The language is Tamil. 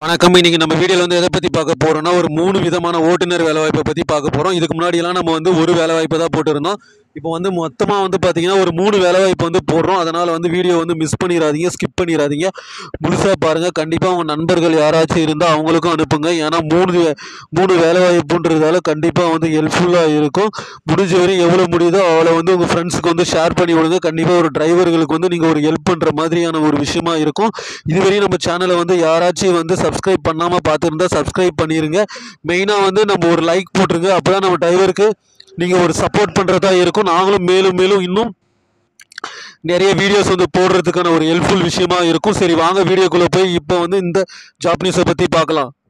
வணக்கம் இன்னைக்கு நம்ம வீடியோவில் வந்து எதை பற்றி பார்க்க போகிறோம்னா ஒரு மூணு விதமான ஓட்டுநர் வேலைவாய்ப்பை பற்றி பார்க்க போகிறோம் இதுக்கு முன்னாடியெல்லாம் நம்ம வந்து ஒரு வேலைவாய்ப்பை தான் போட்டிருந்தோம் இப்போ வந்து மொத்தமாக வந்து பார்த்தீங்கன்னா ஒரு மூணு வேலைவாய்ப்பு வந்து போடுறோம் அதனால் வந்து வீடியோ வந்து மிஸ் பண்ணிடாதீங்க ஸ்கிப் பண்ணிடாதீங்க முழுசாக பாருங்கள் கண்டிப்பாக உங்கள் நண்பர்கள் யாராச்சும் இருந்தால் அவங்களுக்கும் அனுப்புங்க ஏன்னா மூணு வே- மூணு வேலைவாய்ப்புன்றதால கண்டிப்பாக வந்து ஹெல்ப்ஃபுல்லாக இருக்கும் முடிஞ்ச வரையும் எவ்வளோ முடியுதோ அவ்வளோ வந்து உங்கள் ஃப்ரெண்ட்ஸுக்கு வந்து ஷேர் பண்ணி விடுங்க கண்டிப்பாக ஒரு டிரைவர்களுக்கு வந்து நீங்கள் ஒரு ஹெல்ப் பண்ணுற மாதிரியான ஒரு விஷயமா இருக்கும் இதுவரையும் நம்ம சேனலை வந்து யாராச்சும் வந்து சப்ஸ்கிரைப் பண்ணாமல் பார்த்துருந்தா சப்ஸ்கிரைப் பண்ணிடுங்க மெயினாக வந்து நம்ம ஒரு லைக் போட்டுருங்க அப்போ தான் நம்ம டிரைவருக்கு நீங்கள் ஒரு சப்போர்ட் பண்ணுறதா இருக்கும் நாங்களும் மேலும் மேலும் இன்னும் நிறைய வீடியோஸ் வந்து போடுறதுக்கான ஒரு ஹெல்ப்ஃபுல் விஷயமா இருக்கும் சரி வாங்க வீடியோக்குள்ளே போய் இப்போ வந்து இந்த ஜாப் நியூஸை பற்றி பார்க்கலாம்